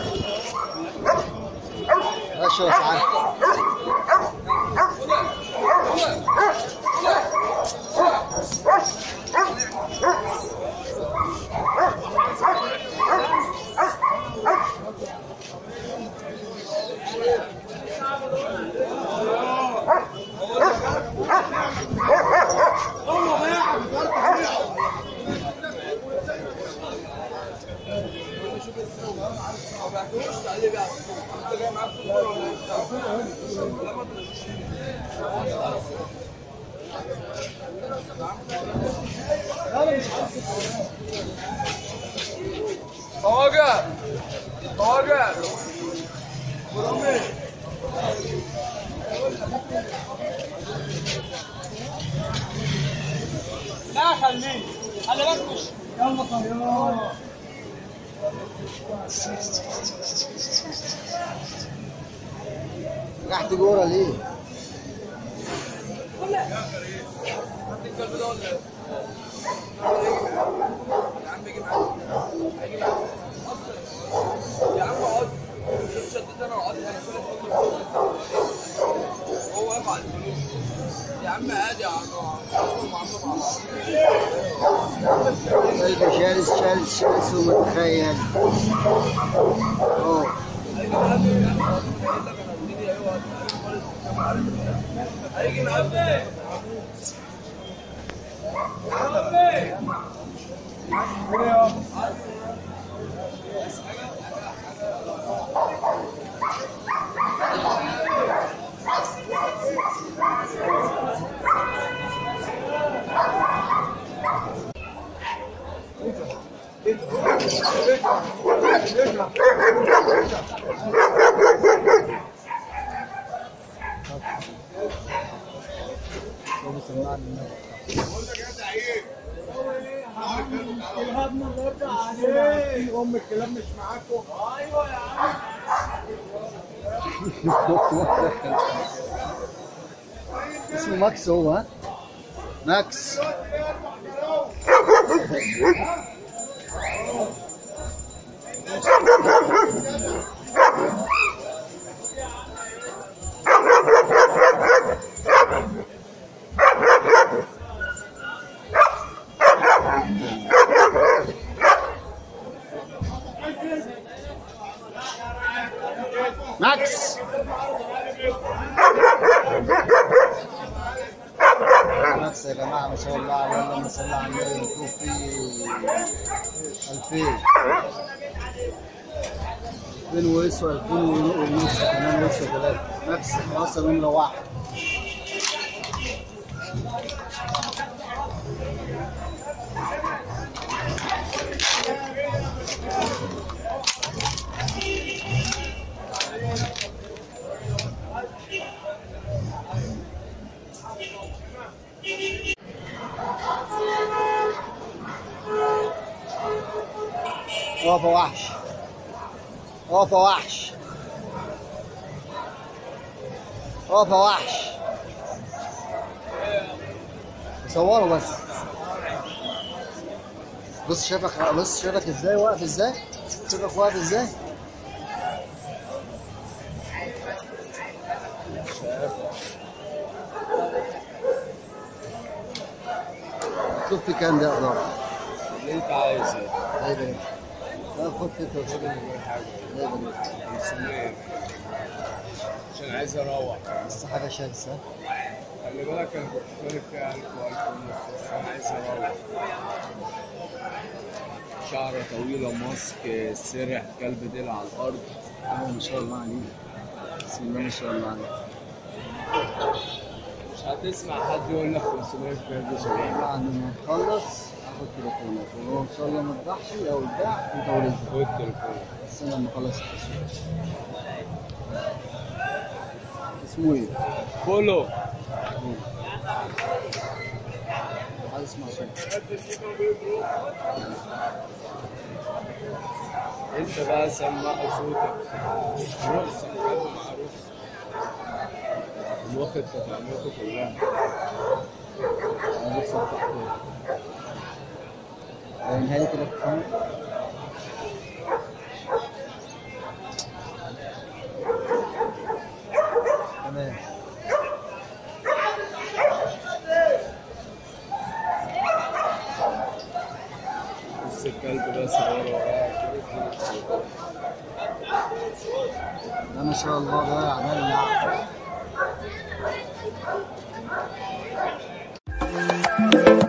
اشوف عارف طواقع طواقع لا خليه خلي بالك مش يلا طيار رحت جوره ليه؟ الكلب ده ولا ايه؟ يا عم يجي معاك هيجي معاك يا عم اقعد شوف شديت انا وقعدت انا كل الفل هو واقف على الفلوس يا عم عادي يا عم عم عم مع بعض قلبي شرس شرس شرس ومتخيل اوه هيجي معاك ام الكلاب مش معاكم ايوه يا عم اسمه ماكس هو ها؟ ماكس ماكس ماكس يا جماعة ما شاء الله عليه اللهم صل على النبي نشوف فيه 2000 2000 ويسوى 2000 ونص كمان ويسوى ثلاثة ماكس احنا وصل نمرة واحد اقف يا وحش اقف يا وحش اقف يا وحش صوروا بس بص شافك بص شافك ازاي واقف ازاي شافك واقف ازاي شوف في كام ده اقدر اللي انت عايزه ايوه لا خد فكره وشوف ايوه عشان عايز اروح بس حاجه شاذة خلي بالك انا كنت طالب فيها 1000 و1000 ونص بس انا عايز اروح شعره طويله ماسك سرح كلب ديل على الارض اه ما شاء الله عليك بسم الله ما شاء الله عليك مش هتسمع حد يقول لك 500 فرد شباب بعد ما تخلص اخد تليفونك وهو ان شاء الله ما تذبحش او اتباع انت ورزقك خد التليفون بس انا لما اخلص التصوير اسمه ايه؟ كله عايز اسمع صوت انت بقى سمع صوتك رقص كلب مع رقص واخد تفاهمته كلها انا بص تحت باينها لي كده في الكاميرا ده ما شاء الله ده دلع